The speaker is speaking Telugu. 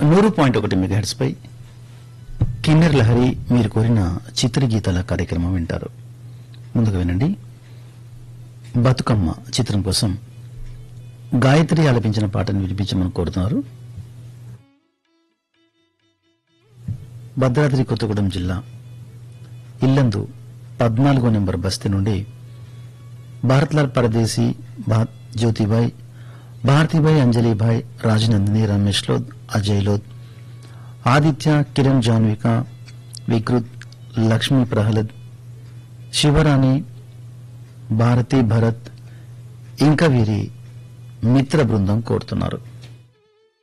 నూరు పాయింట్ ఒకటి మెగాహెట్స్ పై కిన్నెర్ లహరి మీరు కోరిన చిత్రగీతాల కార్యక్రమం వింటారు ముందుగా వినండి బతుకమ్మ చిత్రం కోసం గాయత్రి ఆలపించిన పాటను వినిపించమని కోరుతున్నారు భద్రాద్రి కొత్తగూడెం జిల్లా ఇల్లందు పద్నాలుగో నెంబర్ బస్తీ నుండి భారత్లాల్ పరదేశీ భా- జ్యోతిబాయ్ భారతీబాయ్ అంజలిబాయ్ రాజనందిని రమేష్ లోద్ అజయ్ లోద్ ఆదిత్య కిరణ్ జాన్విక వికృత్ లక్ష్మీ ప్రహ్లాద్ శివరాణి భారతి భరత్ ఇంకా వీరి మిత్ర బృందం కోరుతున్నారు